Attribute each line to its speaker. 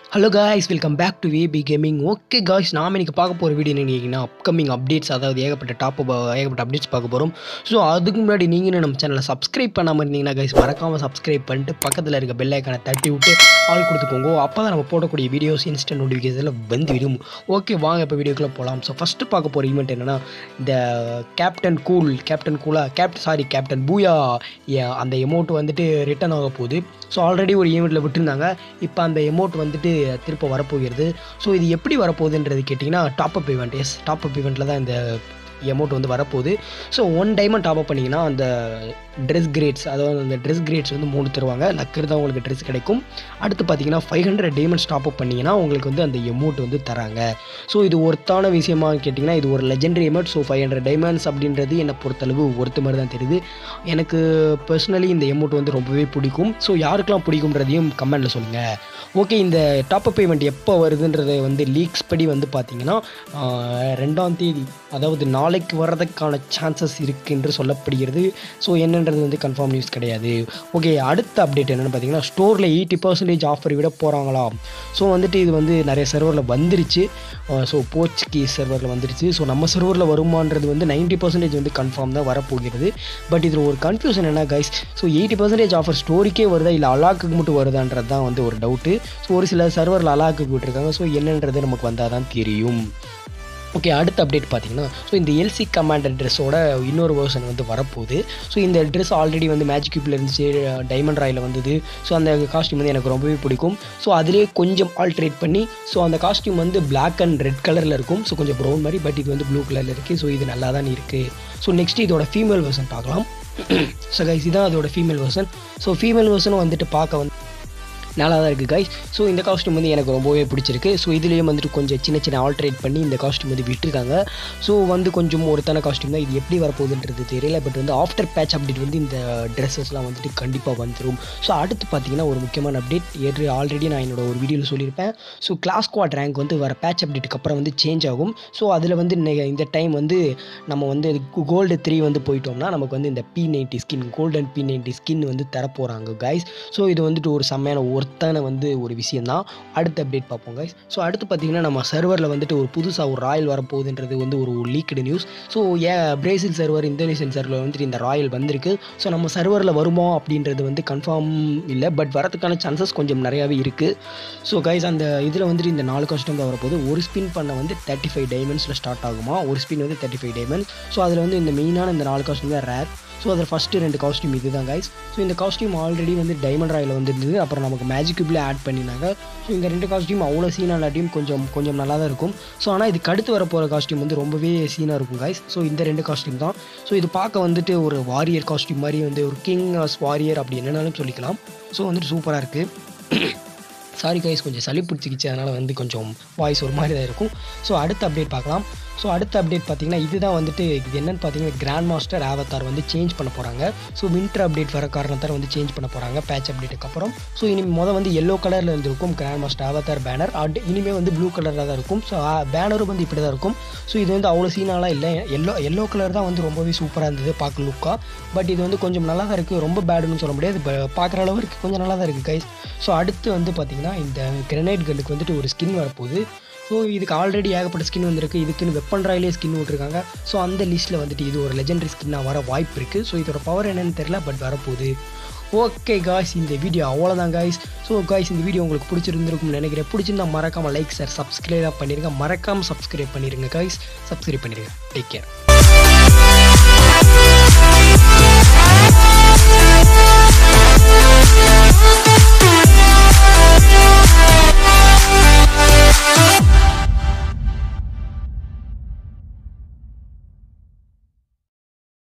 Speaker 1: hello guys welcome back to AB Gaming okay guys நாம் இன்னைக்கு பார்க்க போகிற வீடியோ என்னன்னா அப்கமிங் அப்டேட்ஸ் அதாவது ஏகப்பட்ட டாப் ஏகப்பட்ட அப்டேட்ஸ் பார்க்க போகிறோம் ஸோ அதுக்கு முன்னாடி நீங்கள் நம்ம சேனலை சப்ஸ்கிரைப் பண்ணாமல் இருந்தீங்கன்னா கைஸ் மறக்காமல் சப்ஸ்கிரைப் பண்ணிட்டு பக்கத்தில் இருக்க பெல் ஐக்கானை தட்டி விட்டு ஆள் கொடுத்துக்கோங்க அப்போ தான் நம்ம போடக்கூடிய வீடியோஸ் இன்ஸ்டன்ட் நோட்டிஃபிகேஷனில் வந்து விடும் ஓகே வாங்க இப்போ வீடியோக்குள்ளே போகலாம் ஸோ ஃபஸ்ட்டு பார்க்க போகிற ஈவெண்ட் என்னென்னா இந்த கேப்டன் கூல் கேப்டன் கூலா கேப்டன் சாரி கேப்டன் பூயா ஏ- அந்த எமௌண்ட் வந்துட்டு ரிட்டர்ன் ஆக போகுது ஸோ ஆல்ரெடி ஒரு ஈவெண்ட்டில் விட்டுருந்தாங்க இப்போ அந்த எமௌண்ட் வந்துட்டு திரும்ப வரப்போகிறது ஸோ இது எப்படி வரப்போகுதுன்றது கேட்டிங்கன்னா top up event yes top up ஈவெண்ட்டில் தான் இந்த எமௌண்ட் வந்து வரப்போகுது so one diamond top up பண்ணிங்கன்னா அந்த ட்ரெஸ் கிரேட்ஸ் அதாவது அந்த ட்ரெஸ் கிரேட்ஸ் வந்து மூணு தருவாங்க லக்கு தான் உங்களுக்கு ட்ரெஸ் கிடைக்கும் அடுத்து பார்த்தீங்கன்னா five hundred diamonds top up பண்ணிங்கன்னா உங்களுக்கு வந்து அந்த எமௌண்ட் வந்து தராங்க ஸோ இது ஒருத்தான விஷயமா கேட்டிங்கன்னா இது ஒரு legendary amount so five hundred diamonds அப்படின்றது என்னை பொறுத்தளவு ஒருத்த மாதிரி தான் தெரியுது எனக்கு பர்சனலி இந்த எமௌண்ட் வந்து ரொம்பவே பிடிக்கும் ஸோ யாருக்கெல்லாம் பிடிக்கும்ன்றதையும் கமெண்ட்டில் சொல்லுங்கள் ஓகே இந்த டாப் அப் பேமெண்ட் எப்போ வருதுன்றதை வந்து லீக்ஸ் படி வந்து பார்த்தீங்கன்னா ஆஹ், ரெண்டாம் தேதி அதாவது நாளைக்கு வர்றதுக்கான சான்சஸ் இருக்குது என்று சொல்லப்படுகிறது ஸோ என்னன்றது வந்து கன்ஃபார்ம் நியூஸ் கிடையாது ஓகே அடுத்த அப்டேட் என்னென்னு பார்த்தீங்கன்னா ஸ்டோரில் எயிட்டி பர்சன்டேஜ் ஆஃபர் விட போகிறாங்களாம் ஸோ வந்துட்டு இது வந்து நிறைய சர்வரில் வந்துருச்சு ஸோ போர்ச்சுகீஸ் சர்வரில் வந்துருச்சு ஸோ நம்ம சர்வரில் வருமானது வந்து 90% பர்சன்டேஜ் வந்து கன்ஃபார்ம் தான் வரப்போகிறது பட் இதில் ஒரு கன்ஃபியூஷன் என்ன guys so eighty percentage offer ஸ்டோரிக்கே வருதா இல்லை அலாக்குக்கு மட்டும் வருதான்றது தான் வந்து ஒரு டவுட்டு ஸோ ஒரு சில சர்வரில் அலாக்குக்கு விட்டுருக்காங்க ஸோ என்னன்றது நமக்கு வந்தால் தான் தெரியும் ஓகே அடுத்த அப்டேட் பார்த்தீங்கன்னா ஸோ இந்த எல்சி கமாண்டர் ட்ரெஸ்ஸோட இன்னொரு வெர்ஷன் வந்து வரப்போகுது ஸோ இந்த ட்ரெஸ் ஆல்ரெடி வந்து மேஜிக் கியூப்பில் இருந்துச்சு டைமண்ட் ராயில் வந்தது ஸோ அந்த காஸ்டியூம் வந்து எனக்கு ரொம்பவே பிடிக்கும் ஸோ அதிலே கொஞ்சம் ஆல்ட்ரேட் பண்ணி ஸோ அந்த காஸ்டியூம் வந்து Black அண்ட் ரெட் கலரில் இருக்கும் ஸோ கொஞ்சம் ப்ரௌன் மாதிரி பட் இது வந்து ப்ளூ கலரில் இருக்குது ஸோ இது நல்லா தான் இருக்குது ஸோ நெக்ஸ்ட் இதோட ஃபீமேல் வெர்ஷன் பார்க்கலாம் ஸோ கைஸ் இதான் அதோட ஃபீமேல் வெர்ஷன் ஸோ ஃபீமேல் வெர்ஷனும் வந்துட்டு பார்க்க வந்து நல்லா தான் இருக்குது கைஸ் ஸோ இந்த காஸ்ட்யூம் வந்து எனக்கு ரொம்பவே பிடிச்சிருக்கு ஸோ இதுலேயும் வந்துட்டு கொஞ்சம் சின்ன சின்ன ஆல்ட்ரேட் பண்ணி இந்த காஸ்ட்யூம் வந்து விட்டுருக்காங்க ஸோ வந்து கொஞ்சம் ஒருத்தான காஸ்ட்யூம் தான் இது எப்படி வரப்போகுதுன்றது தெரியல பட் வந்து ஆஃப்டர் பேட்ச் அப்டேட் வந்து இந்த ட்ரெஸ்ஸஸ்லாம் வந்துட்டு கண்டிப்பாக வந்துடும் ஸோ அடுத்து பார்த்தீங்கன்னா ஒரு முக்கியமான அப்டேட் ஏற்று ஆல்ரெடி நான் என்னோட ஒரு வீடியோவில் சொல்லியிருப்பேன் ஸோ கிளாஸ் குவாட் ரேங்க் வந்து வர பேட்ச் அப்டேட்டுக்கு அப்புறம் வந்து சேஞ்ச் ஆகும் ஸோ அதில் வந்து இன்னை- இந்த டைம் வந்து நம்ம வந்து கோல்டு த்ரீ வந்து போயிட்டோம்னா நமக்கு வந்து இந்த P ninety skin golden P ninety skin வந்து தரப்போகிறாங்க கைஸ் ஸோ இது வந்துட்டு ஒரு செம்மையான ஒர்த்தான வந்து ஒரு விஷயந்தான் அடுத்த அப்டேட் பார்ப்போம் கைஸ் ஸோ அடுத்து பார்த்தீங்கன்னா நம்ம சர்வரில் வந்துட்டு ஒரு புதுசாக ஒரு ராயல் வரப்போகுதுன்றது வந்து ஒரு லீக்டு நியூஸ் ஸோ ஏன் பிரேசில் சர்வர் இந்தோனேஷியன் சர்வரில் வந்துட்டு இந்த ராயல் வந்திருக்கு ஸோ நம்ம சர்வரில் வருமா அப்படின்றது வந்து கன்ஃபார்ம் இல்லை பட் வரதுக்கான சான்சஸ் கொஞ்சம் நிறையாவே இருக்குது ஸோ கைஸ் அந்த இதில் வந்துட்டு இந்த நாலு காஸ்ட்யூம் தான் வரப்போகுது ஒரு ஸ்பின் பண்ண வந்து தேர்ட்டி ஃபைவ் டைமண்ட்ஸில் ஸ்டார்ட் ஆகுமா ஒரு ஸ்பின் வந்து தேர்ட்டி ஃபைவ் டைமண்ட்ஸ் ஸோ அதில் வந்து இந்த மெயினான இந்த நாலு காஸ்ட்யூம் தான் ரேர் ஸோ அதில் ஃபஸ்ட்டு ரெண்டு காஸ்ட்யூம் இது தான் கைஸ் ஸோ இந்த காஸ்ட்யூம் ஆல்ரெடி வந்து டைமண்ட் ராயில் வந்துருந்தது அப்புறம் நமக்கு மேஜிக் கியூப்ல ஆட் பண்ணினாங்க ஸோ இந்த ரெண்டு காஸ்ட்யூம் அவ்வளோ சீனாக இல்லாட்டியும் கொஞ்சம் கொஞ்சம் நல்லா தான் இருக்கும் ஸோ ஆனால் இதுக்கு அடுத்து வர போகிற காஸ்ட்யூம் வந்து ரொம்பவே சீனாக இருக்கும் கைஸ் ஸோ இந்த ரெண்டு காஸ்ட்யூம் தான் ஸோ இது பார்க்க வந்துட்டு ஒரு வாரியர் காஸ்ட்யூம் மாதிரி வந்து ஒரு கிங் வாரியர் அப்படி என்னன்னாலும் சொல்லிக்கலாம் ஸோ வந்துட்டு சூப்பராக இருக்குது சாரி கைஸ் கொஞ்சம் சளி பிடிச்சிக்கிச்சு அதனால் வந்து கொஞ்சம் வாய்ஸ் ஒரு மாதிரி தான் இருக்கும் ஸோ அடுத்த அப்டேட் பார்க்கலாம் ஸோ அடுத்த அப்டேட் பார்த்தீங்கன்னா இதுதான் வந்துட்டு இது என்னன்னு பார்த்தீங்கன்னா கிராண்ட் மாஸ்டர் ஆவத்தார் வந்து சேஞ்ச் பண்ண போகிறாங்க ஸோ வின்டர் அப்டேட் வர காரணத்தால் வந்து சேஞ்ச் பண்ண போகிறாங்க பேட்ச் அப்டேட்டுக்கு அப்புறம் ஸோ இனி மொதல் வந்து எல்லோ கலரில் இருந்திருக்கும் grand master avatar banner at இனிமேல் வந்து ப்ளூ கலரில் தான் இருக்கும் ஸோ பேனரும் வந்து இப்படி தான் இருக்கும் ஸோ இது வந்து அவ்வளோ சீனாலாம் இல்லை எல்லோ எல்லோ கலர் தான் வந்து ரொம்பவே சூப்பராக இருந்தது பார்க்க லுக்காக பட் இது வந்து கொஞ்சம் நல்லா தான் இருக்குது ரொம்ப பேடுன்னு சொல்ல முடியாது ப- பார்க்குற அளவுக்கு கொஞ்சம் நல்லா தான் இருக்குது கைஸ் ஸோ அடுத்து வந்து பார்த்தீங்கன்னா இந்த கிரனைட் கன்னுக்கு வந்துட்டு ஒரு ஸ்கின் வரப்போகுது ஸோ இதுக்கு ஆல்ரெடி ஏகப்பட்ட ஸ்கின் வந்திருக்கு இதுக்குன்னு வெப்பன் ராயிலே ஸ்கின் விட்ருக்காங்க ஸோ அந்த லிஸ்ட்டில் வந்துட்டு இது ஒரு லெஜெண்டரி ஸ்கின்னாக வர வாய்ப்பு இருக்குது ஸோ இதோட பவர் என்னன்னு தெரியல பட் வரப்போகுது ஓகே காய்ஸ் இந்த வீடியோ அவ்வளோதான் காய்ஸ் ஸோ காய்ஸ் இந்த வீடியோ உங்களுக்கு பிடிச்சிருந்துருக்கும்னு நினைக்கிறேன் பிடிச்சிருந்தா மறக்காமல் லைக் சார் சப்ஸ்கிரைப் பண்ணிடுங்க மறக்காமல் சப்ஸ்கிரைப் பண்ணிடுங்க காய்ஸ் சப்ஸ்கிரைப் பண்ணிடுங்க டேக் கேர்